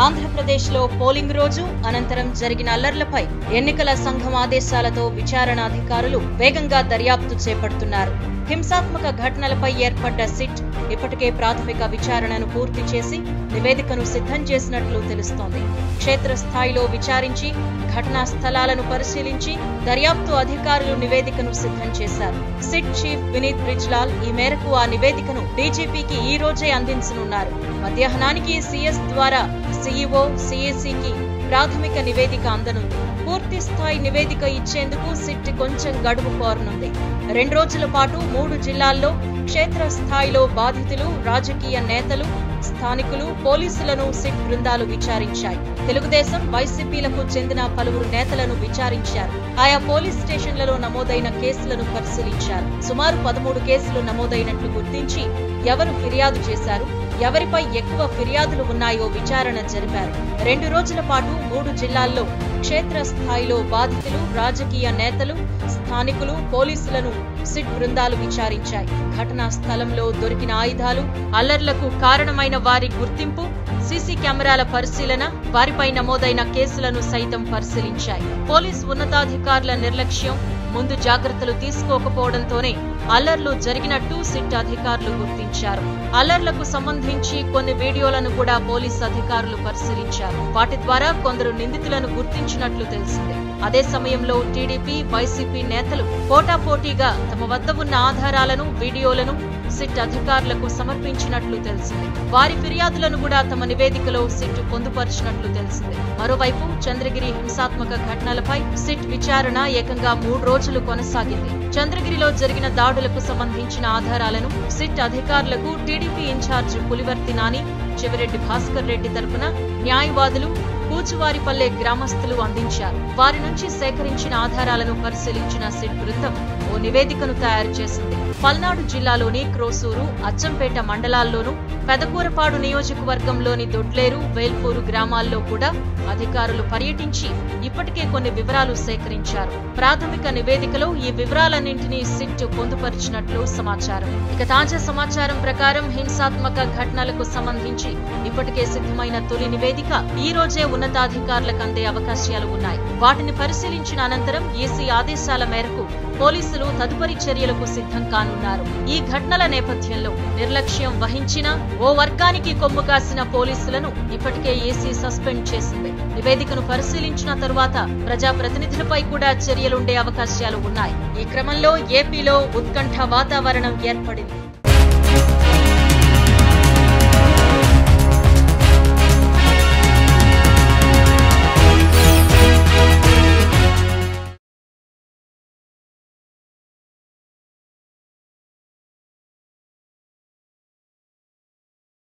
ఆంధ్రప్రదేశ్లో పోలింగ్ రోజు అనంతరం జరిగిన అల్లర్లపై ఎన్నికల సంఘం ఆదేశాలతో విచారణ అధికారులు వేగంగా దర్యాప్తు చేపడుతున్నారు హింసాత్మక ఘటనలపై ఏర్పడ్డ సిట్ ఇప్పటికే ప్రాథమిక విచారణను పూర్తి చేసి నివేదికను సిద్ధం చేసినట్లు తెలుస్తోంది క్షేత్రస్థాయిలో విచారించి ఘటనా స్థలాలను పరిశీలించి దర్యాప్తు అధికారులు నివేదికను సిద్ధం చేశారు సిట్ చీఫ్ వినీత్ బ్రిజ్లాల్ ఈ మేరకు ఆ నివేదికను డీజీపీకి ఈ రోజే అందించనున్నారు మధ్యాహ్నానికి సీఎస్ ద్వారా సీఈఓ సీఏసీకి ప్రాథమిక నివేదిక అందనుంది పూర్తి స్థాయి నివేదిక ఇచ్చేందుకు సిట్ కొంచెం గడువు కోరనుంది రెండు రోజుల పాటు మూడు జిల్లాల్లో క్షేత్రస్థాయిలో బాధితులు రాజకీయ నేతలు స్థానికులు పోలీసులను సిట్ బృందాలు విచారించాయి తెలుగుదేశం వైసీపీలకు చెందిన పలువురు నేతలను విచారించారు ఆయా పోలీస్ స్టేషన్లలో నమోదైన కేసులను పరిశీలించారు సుమారు పదమూడు కేసులు నమోదైనట్లు గుర్తించి ఎవరు ఫిర్యాదు చేశారు ఎవరిపై ఎక్కువ ఫిర్యాదులు ఉన్నాయో విచారణ జరిపారు రెండు రోజుల పాటు మూడు జిల్లాల్లో క్షేత్రస్థాయిలో బాధితులు రాజకీయ నేతలు స్థానికులు పోలీసులను సిట్ బృందాలు విచారించాయి ఘటనా స్థలంలో దొరికిన ఆయుధాలు అల్లర్లకు కారణమైన వారి గుర్తింపు సీసీ కెమెరాల పరిశీలన వారిపై నమోదైన కేసులను సైతం పరిశీలించాయి పోలీస్ ఉన్నతాధికారుల నిర్లక్ష్యం ముందు జాగ్రత్తలు తీసుకోకపోవడంతోనే అల్లర్లు జరిగినట్టు సిట్ అధికారులు గుర్తించారు అల్లర్లకు సంబంధించి కొన్ని వీడియోలను కూడా పోలీస్ అధికారులు పరిశీలించారు వాటి ద్వారా కొందరు నిందితులను గుర్తించినట్లు తెలిసింది అదే సమయంలో టీడీపీ వైసీపీ నేతలు పోటాపోటీగా తమ వద్ద ఉన్న ఆధారాలను వీడియోలను సిట్ అధికారులకు సమర్పించినట్లు తెలిసింది వారి ఫిర్యాదులను కూడా తమ నివేదికలో సిట్ పొందుపరిచినట్లు తెలిసింది మరోవైపు చంద్రగిరి హింసాత్మక ఘటనలపై సిట్ విచారణ ఏకంగా మూడు రోజులు కొనసాగింది చంద్రగిరిలో జరిగిన దాడులకు సంబంధించిన ఆధారాలను సిట్ అధికారులకు టీడీపీ ఇన్ఛార్జ్ పులివర్తి నాని చెవిరెడ్డి భాస్కర్ రెడ్డి తరపున న్యాయవాదులు కూచువారిపల్లె గ్రామస్తులు అందించారు వారి నుంచి సేకరించిన ఆధారాలను పరిశీలించిన సిట్ బృందం ఓ నివేదికను తయారు చేసింది పల్నాడు జిల్లాలోని క్రోసూరు అచ్చంపేట మండలాల్లోనూ పెదకూరపాడు నియోజకవర్గంలోని దొడ్లేరు వేల్పూరు గ్రామాల్లో కూడా అధికారులు పర్యటించి ఇప్పటికే కొన్ని వివరాలు సేకరించారు ప్రాథమిక నివేదికలో ఈ వివరాలన్నింటినీ సిట్ పొందుపరిచినట్లు సమాచారం ఇక తాజా సమాచారం ప్రకారం హింసాత్మక ఘటనలకు సంబంధించి ఇప్పటికే సిద్ధమైన తొలి నివేదిక ఈ రోజే ఉన్నతాధికారులకు అందే అవకాశాలు ఉన్నాయి వాటిని పరిశీలించిన అనంతరం ఈసీ ఆదేశాల మేరకు పోలీసులు తదుపరి చర్యలకు సిద్ధం కానున్నారు ఈ ఘటనల నేపథ్యంలో నిర్లక్ష్యం వహించిన ఓ వర్గానికి కొమ్ము కాసిన పోలీసులను ఇప్పటికే ఈసీ సస్పెండ్ చేసింది నివేదికను పరిశీలించిన తరువాత ప్రజాప్రతినిధులపై కూడా చర్యలుండే అవకాశాలు ఉన్నాయి ఈ క్రమంలో ఏపీలో ఉత్కంఠ వాతావరణం ఏర్పడింది